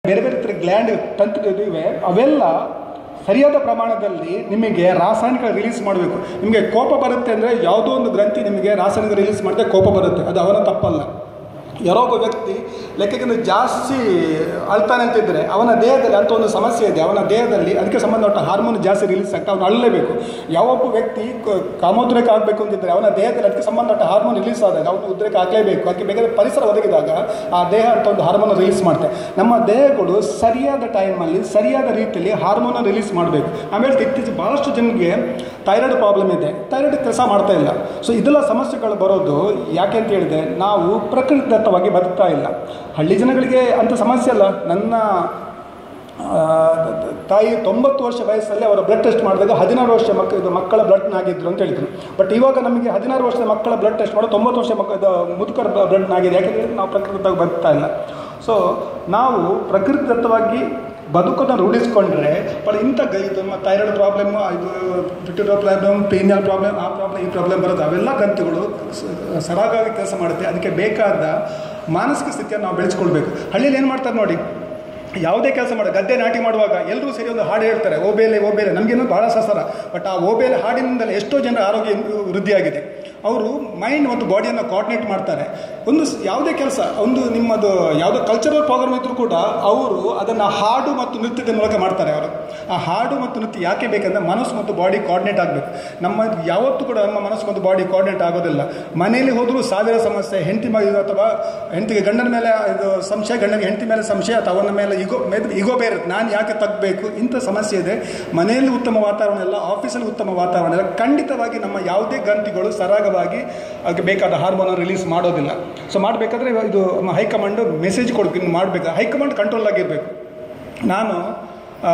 ಬೇರೆ ಬೇರೆ ಥರ ಗ್ಲ್ಯಾಂಡ್ ತಂತ್ರ ಇವೆ ಅವೆಲ್ಲ ಸರಿಯಾದ ಪ್ರಮಾಣದಲ್ಲಿ ನಿಮಗೆ ರಾಸಾಯನಿಕ ರಿಲೀಸ್ ಮಾಡಬೇಕು ನಿಮಗೆ ಕೋಪ ಬರುತ್ತೆ ಅಂದರೆ ಯಾವುದೋ ಒಂದು ಗ್ರಂಥಿ ನಿಮಗೆ ರಾಸಾಯನಿಕ ರಿಲೀಸ್ ಮಾಡಿದ್ರೆ ಕೋಪ ಬರುತ್ತೆ ಅದು ಅವನ ತಪ್ಪಲ್ಲ ಯಾರೋ ಒಬ್ಬ ವ್ಯಕ್ತಿ ಲೆಕ್ಕಕ್ಕಿಂತ ಜಾಸ್ತಿ ಅಳ್ತಾನೆ ಅಂತಿದ್ದರೆ ಅವನ ದೇಹದಲ್ಲಿ ಅಂತ ಒಂದು ಸಮಸ್ಯೆ ಇದೆ ಅವನ ದೇಹದಲ್ಲಿ ಅದಕ್ಕೆ ಸಂಬಂಧಪಟ್ಟ ಹಾರ್ಮೋನ್ ಜಾಸ್ತಿ ರಿಲೀಸ್ ಆಗ್ತಾ ಅವನು ಅಳ್ಳಲೇಬೇಕು ಯಾವೊಬ್ಬ ವ್ಯಕ್ತಿ ಕ- ಕಾಮೋದ್ರೇಕ ಆಗಬೇಕು ಅಂತಿದ್ದರೆ ಅವನ ದೇಹದಲ್ಲಿ ಅದಕ್ಕೆ ಸಂಬಂಧಪಟ್ಟ ಹಾರ್ಮೋನ್ ರಿಲೀಸ್ ಆದಾಗ ಅವನು ಉದ್ರೇಕ ಆಗಲೇಬೇಕು ಅದಕ್ಕೆ ಬೇಕಾದ್ರೆ ಪರಿಸರ ಒದಗಿದಾಗ ಆ ದೇಹ ಅಂತ ಒಂದು ಹಾರ್ಮೋನ್ ರಿಲೀಸ್ ಮಾಡುತ್ತೆ ನಮ್ಮ ದೇಹಗಳು ಸರಿಯಾದ ಟೈಮಲ್ಲಿ ಸರಿಯಾದ ರೀತಿಯಲ್ಲಿ ಹಾರ್ಮೋನ್ ರಿಲೀಸ್ ಮಾಡಬೇಕು ಆಮೇಲೆ ಇತ್ತೀಚೆಗೆ ಭಾಳಷ್ಟು ಜನರಿಗೆ ಥೈರಾಯ್ಡ್ ಪ್ರಾಬ್ಲಮ್ ಇದೆ ಥೈರಾಯ್ಡ್ ಕೆಲಸ ಮಾಡ್ತಾ ಇಲ್ಲ ಸೊ ಇದೆಲ್ಲ ಸಮಸ್ಯೆಗಳು ಬರೋದು ಯಾಕೆ ಅಂತ ಹೇಳಿದೆ ನಾವು ಪ್ರಕೃತಿದತ್ತವಾಗಿ ಬದುಕ್ತಾ ಇಲ್ಲ ಹಳ್ಳಿ ಜನಗಳಿಗೆ ಅಂಥ ಸಮಸ್ಯೆ ಅಲ್ಲ ನನ್ನ ಆ, ತಾಯಿ ತೊಂಬತ್ತು ವರ್ಷ ವಯಸ್ಸಲ್ಲಿ ಅವರ ಬ್ಲಡ್ ಟೆಸ್ಟ್ ಮಾಡಿದಾಗ ಹದಿನಾರು ವರ್ಷ ಮಕ್ಕ ಇದು ಮಕ್ಕಳ ಬ್ಲಡ್ನಾಗಿದ್ರು ಅಂತ ಹೇಳಿದ್ರು ಬಟ್ ಇವಾಗ ನಮಗೆ ಹದಿನಾರು ವರ್ಷದ ಮಕ್ಕಳ ಬ್ಲಡ್ ಟೆಸ್ಟ್ ಮಾಡೋ ತೊಂಬತ್ತು ವರ್ಷ ಮಕ್ಕ ಇದು ಮುದುಕರ ಬ್ಲಡ್ನಾಗಿದೆ ಯಾಕೆಂದರೆ ನಾವು ಪ್ರಕೃತಿದಾಗ ಬದುಕ್ತಾ ಇಲ್ಲ ಸೊ ನಾವು ಪ್ರಕೃತಿದತ್ತವಾಗಿ ಬದುಕನ್ನು ರೂಢಿಸ್ಕೊಂಡ್ರೆ ಬಟ್ ಇಂಥ ಗ ಇದು ನಮ್ಮ ಥೈರಾಯ್ಡ್ ಪ್ರಾಬ್ಲಮ್ ಇದು ಪಿಟ್ಯೂಟರ್ ಪ್ರಾಬ್ಲಮ್ ಪೀನಿಯಲ್ ಪ್ರಾಬ್ಲಮ್ ಆ ಪ್ರಾಬ್ಲಮ್ ಈ ಪ್ರಾಬ್ಲಮ್ ಬರೋದು ಅವೆಲ್ಲ ಗ್ರಂಥಿಗಳು ಸ- ಸರಾಗವಾಗಿ ಕೆಲಸ ಮಾಡುತ್ತೆ ಅದಕ್ಕೆ ಬೇಕಾದ ಮಾನಸಿಕ ಸ್ಥಿತಿಯನ್ನು ನಾವು ಬೆಳೆಸ್ಕೊಳ್ಬೇಕು ಹಳ್ಳಿಯಲ್ಲಿ ಏನು ಮಾಡ್ತಾರೆ ನೋಡಿ ಯಾವುದೇ ಕೆಲಸ ಮಾಡ ಗದ್ದೆ ನಾಟಿ ಮಾಡುವಾಗ ಎಲ್ಲರೂ ಸೇರಿ ಒಂದು ಹಾಡು ಹೇಳ್ತಾರೆ ಓಬೇಲೆ ಓಬೇಲೆ ನಮಗೇನು ಭಾಳ ಸಸರ ಬಟ್ ಆ ಓಬೇಲೆ ಹಾಡಿನಿಂದಲೇ ಎಷ್ಟೋ ಜನರ ಆರೋಗ್ಯ ವೃದ್ಧಿಯಾಗಿದೆ ಅವರು ಮೈಂಡ್ ಮತ್ತು ಬಾಡಿಯನ್ನು ಕೋಆರ್ಡಿನೇಟ್ ಮಾಡ್ತಾರೆ ಒಂದು ಸ್- ಯಾವುದೇ ಕೆಲಸ ಒಂದು ನಿಮ್ಮದು ಯಾವುದೋ ಕಲ್ಚರಲ್ ಪ್ರೋಗ್ರಾಮ್ ಇದ್ದರೂ ಕೂಡ ಅವರು ಅದನ್ನು ಹಾಡು ಮತ್ತು ನೃತ್ಯದ ಮೂಲಕ ಮಾಡ್ತಾರೆ ಅವರು ಆ ಹಾಡು ಮತ್ತು ನೃತ್ಯ ಯಾಕೆ ಬೇಕಂದ್ರೆ ಮನಸ್ಸು ಮತ್ತು ಬಾಡಿ ಕೋಆರ್ಡಿನೇಟ್ ಆಗಬೇಕು ನಮ್ಮ ಯಾವತ್ತೂ ಕೂಡ ನಮ್ಮ ಮನಸ್ಸು ಮತ್ತು ಬಾಡಿ ಕೋಆರ್ಡಿನೇಟ್ ಆಗೋದಿಲ್ಲ ಮನೆಯಲ್ಲಿ ಹೋದರೂ ಸಾವಿರ ಸಮಸ್ಯೆ ಹೆಂಡತಿ ಮಗ ಅಥವಾ ಹೆಂಡತಿಗೆ ಗಂಡನ ಮೇಲೆ ಇದು ಸಂಶಯ ಗಂಡನಿಗೆ ಹೆಂಡತಿ ಮೇಲೆ ಸಂಶಯ ಅಥವಾ ಅವನ ಮೇಲೆ ಇಗೋ ಇಗೋ ಬೇರೆ ಇರುತ್ತೆ. ನಾನು ಯಾಕೆ ತಗಬೇಕು ಇಂಥ ಸಮಸ್ಯೆ ಇದೆ ಮನೆಯಲ್ಲಿ ಉತ್ತಮ ವಾತಾವರಣ ಇಲ್ಲ ಆಫೀಸಲ್ಲಿ ಉತ್ತಮ ವಾತಾವರಣ ಇಲ್ಲ ಖಂಡಿತವಾಗಿ ನಮ್ಮ ಯಾವುದೇ ಗ್ರಂಥಿಗಳು ಸರಾಗವಾಗಿ ಅದಕ್ಕೆ ಬೇಕಾದ ಹಾರ್ಮೋನ್ ರಿಲೀಸ್ ಮಾಡೋದಿಲ್ಲ ಸೊ ಮಾಡಬೇಕಾದ್ರೆ ಇದು ನಮ್ಮ ಹೈಕಮಾಂಡ್ ಮೆಸೇಜ್ ಕೊಡಬೇಕು ಇನ್ನು ಮಾಡಬೇಕು ಹೈಕಮಾಂಡ್ ಕಂಟ್ರೋಲ್ ಆಗಿರಬೇಕು ನಾನು ಆ,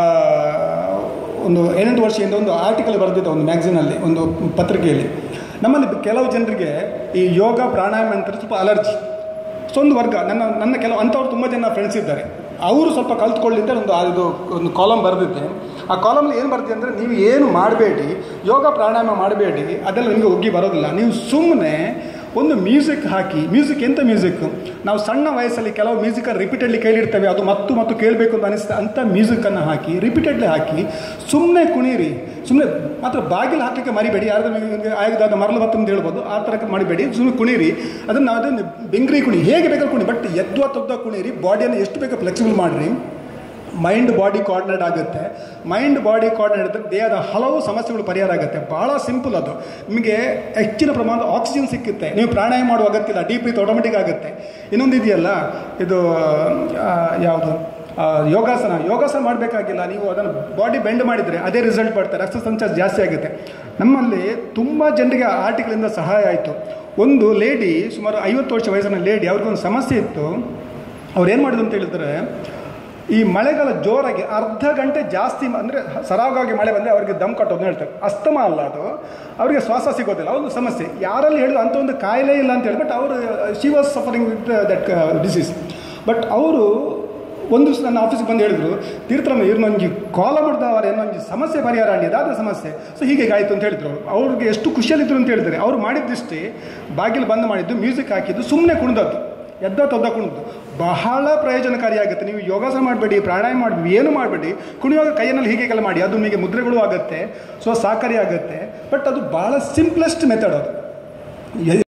ಒಂದು ಎಂಟು ವರ್ಷದಿಂದ ಒಂದು ಆರ್ಟಿಕಲ್ ಬರೆದಿದ್ದೆ ಒಂದು ಮ್ಯಾಗ್ಝಿನಲ್ಲಿ ಒಂದು ಪತ್ರಿಕೆಯಲ್ಲಿ ನಮ್ಮಲ್ಲಿ ಕೆಲವು ಜನರಿಗೆ ಈ ಯೋಗ ಪ್ರಾಣಾಯಾಮ ಅಂತ ಸ್ವಲ್ಪ ಅಲರ್ಜಿ ಸೊ ಒಂದು ವರ್ಗ ನನ್ನ ನನ್ನ ಕೆಲವು ಅಂಥವ್ರು ತುಂಬ ಜನ ಫ್ರೆಂಡ್ಸ್ ಇದ್ದಾರೆ ಅವರು ಸ್ವಲ್ಪ ಕಲ್ತ್ಕೊಳ್ಳಿದ್ದರೆ ಒಂದು ಆ- ಇದು ಒಂದು ಕಾಲಮ್ ಬರೆದಿದ್ದೆ ಆ ಕಾಲಮಲ್ಲಿ ಏನು ಬರ್ತಿದೆ ಅಂದರೆ ನೀವು ಏನು ಮಾಡಬೇಡಿ ಯೋಗ ಪ್ರಾಣಾಯಾಮ ಮಾಡಬೇಡಿ ಅದೆಲ್ಲ ನಿಮಗೆ ಒಗ್ಗಿ ಬರೋದಿಲ್ಲ ನೀವು ಸುಮ್ಮನೆ ಒಂದು ಮ್ಯೂಸಿಕ್ ಹಾಕಿ ಮ್ಯೂಸಿಕ್ ಎಂಥ ಮ್ಯೂಸಿಕ್ ನಾವು ಸಣ್ಣ ವಯಸ್ಸಲ್ಲಿ ಕೆಲವು ಮ್ಯೂಸಿಕಲ್ಲಿ ರಿಪೀಟೆಡ್ಲಿ ಕೇಳಿರ್ತೇವೆ ಅದು ಮತ್ತು ಮತ್ತು ಕೇಳಬೇಕು ಅಂತ ಅನಿಸ್ತಾ ಅಂಥ ಮ್ಯೂಸಿಕನ್ನು ಹಾಕಿ ರಿಪೀಟೆಡ್ಲಿ ಹಾಕಿ ಸುಮ್ಮನೆ ಕುಣೀರಿ ಸುಮ್ಮನೆ ಮಾತ್ರ ಬಾಗಿಲು ಹಾಕಲಿಕ್ಕೆ ಮರಿಬೇಡಿ ಯಾರಾದ್ರೂ ನಿಮಗೆ ಆಗಿದಾಗ ಮರಳು ಬತ್ತು ಅಂತ ಹೇಳ್ಬೋದು ಆ ಥರಕ್ಕೆ ಮಾಡಬೇಡಿ ಸುಮ್ಮನೆ ಕುಣೀರಿ ಅದನ್ನು ಅದನ್ನು ಬೆಂಗ್ರಿ ಕುಣಿ ಹೇಗೆ ಬೇಕಾದ್ರೆ ಕುಣಿ ಬಟ್ ಎದ್ವಾ ತದ್ದ ಕುಣೀರಿ ಬಾಡಿಯನ್ನು ಎಷ್ಟು ಬೇಕು ಫ್ಲೆಕ್ಸಿಬಲ್ ಮಾಡಿರಿ ಮೈಂಡ್ ಬಾಡಿ ಕೋಆರ್ಡಿನೇಟ್ ಆಗುತ್ತೆ ಮೈಂಡ್ ಬಾಡಿ ಕೋಆರ್ಡಿನೇಟ್ ಇದ್ದರೆ ದೇಹದ ಹಲವು ಸಮಸ್ಯೆಗಳು ಪರಿಹಾರ ಆಗುತ್ತೆ ಭಾಳ ಸಿಂಪಲ್ ಅದು ನಿಮಗೆ ಹೆಚ್ಚಿನ ಪ್ರಮಾಣದ ಆಕ್ಸಿಜನ್ ಸಿಕ್ಕುತ್ತೆ ನೀವು ಪ್ರಾಣಾಯಾಮ ಮಾಡುವ ಅಗತ್ಯ ಇಲ್ಲ ಡೀಪ್ ಬ್ರೀತ್ ಆಟೋಮೆಟಿಕ್ ಆಗುತ್ತೆ ಇನ್ನೊಂದು ಇದೆಯಲ್ಲ ಇದು ಆ, ಯಾವುದು ಆ, ಯೋಗಾಸನ ಯೋಗಾಸನ ಮಾಡಬೇಕಾಗಿಲ್ಲ ನೀವು ಅದನ್ನು ಬಾಡಿ ಬೆಂಡ್ ಮಾಡಿದರೆ ಅದೇ ರಿಸಲ್ಟ್ ಬರುತ್ತೆ ರಕ್ತ ಸಂಚಾರ ಜಾಸ್ತಿ ಆಗುತ್ತೆ ನಮ್ಮಲ್ಲಿ ತುಂಬ ಜನರಿಗೆ ಆ ಆರ್ಟಿಕಲಿಂದ ಸಹಾಯ ಆಯಿತು ಒಂದು ಲೇಡಿ ಸುಮಾರು ಐವತ್ತು ವರ್ಷ ವಯಸ್ಸಿನ ಲೇಡಿ ಅವ್ರಿಗೊಂದು ಸಮಸ್ಯೆ ಇತ್ತು ಅವ್ರು ಏನು ಮಾಡಿದ್ರು ಅಂತ ಹೇಳಿದ್ರೆ ಈ ಮಳೆಗಾಲ ಜೋರಾಗಿ ಅರ್ಧ ಗಂಟೆ ಜಾಸ್ತಿ ಅಂದರೆ ಸರಾಗವಾಗಿ ಮಳೆ ಬಂದರೆ ಅವರಿಗೆ ದಮ್ ಕಟ್ಟೋದು ಹೇಳ್ತಾರೆ ಅಸ್ತಮ ಅಲ್ಲ ಅದು ಅವರಿಗೆ ಶ್ವಾಸ ಸಿಗೋದಿಲ್ಲ ಒಂದು ಸಮಸ್ಯೆ ಯಾರಲ್ಲಿ ಹೇಳಿದ್ರು ಅಂಥ ಒಂದು ಕಾಯಿಲೆ ಇಲ್ಲ ಅಂತ ಹೇಳಿ ಬಟ್ ಅವರು she was suffering with that disease but ಅವರು ಒಂದು ದಿವಸ ನನ್ನ ಆಫೀಸ್ಗೆ ಬಂದು ಹೇಳಿದ್ರು ತೀರ್ಥರಾಮ ಇವ್ರು ನನಗೆ ಕಾಲ ಮಾಡಿದ ಅವ್ರು ಏನೋ ಒಂಜಿ ಸಮಸ್ಯೆ ಪರಿಹಾರ ಆಗಿದೆ ಅದ ಸಮಸ್ಯೆ ಸೊ ಹೀಗೆ ಆಯಿತು ಅಂತ ಹೇಳಿದ್ರು ಅವ್ರು. ಅವ್ರಿಗೆ ಎಷ್ಟು ಖುಷಿಯಲ್ಲಿದ್ರು ಅಂತ ಹೇಳಿದ್ದಾರೆ ಅವ್ರು ಮಾಡಿದ್ದಷ್ಟೇ ಬಾಗಿಲು ಬಂದ್ ಮಾಡಿದ್ದು ಮ್ಯೂಸಿಕ್ ಹಾಕಿದ್ದು ಸುಮ್ಮನೆ ಕುಣಿದದ್ದು ಎದ್ದ ತೊದ್ದ ಕುಣಿದು ಬಹಳ ಪ್ರಯೋಜನಕಾರಿಯಾಗುತ್ತೆ ನೀವು ಯೋಗಾಸನ ಮಾಡಬೇಡಿ ಪ್ರಾಣಾಯಾಮ ಮಾಡಬೇಡಿ ಏನು ಮಾಡಬೇಡಿ ಕುಣಿಯುವಾಗ ಕೈಯಲ್ಲಿ ಹೀಗೆಲ್ಲ ಮಾಡಿ ಅದು ನಿಮಗೆ ಮುದ್ರೆಗಳು ಆಗುತ್ತೆ ಸೊ ಸಾಕಾರಿ ಆಗುತ್ತೆ ಬಟ್ ಅದು ಭಾಳ ಸಿಂಪ್ಲೆಸ್ಟ್ ಮೆಥಡ್ ಅದು ಎ-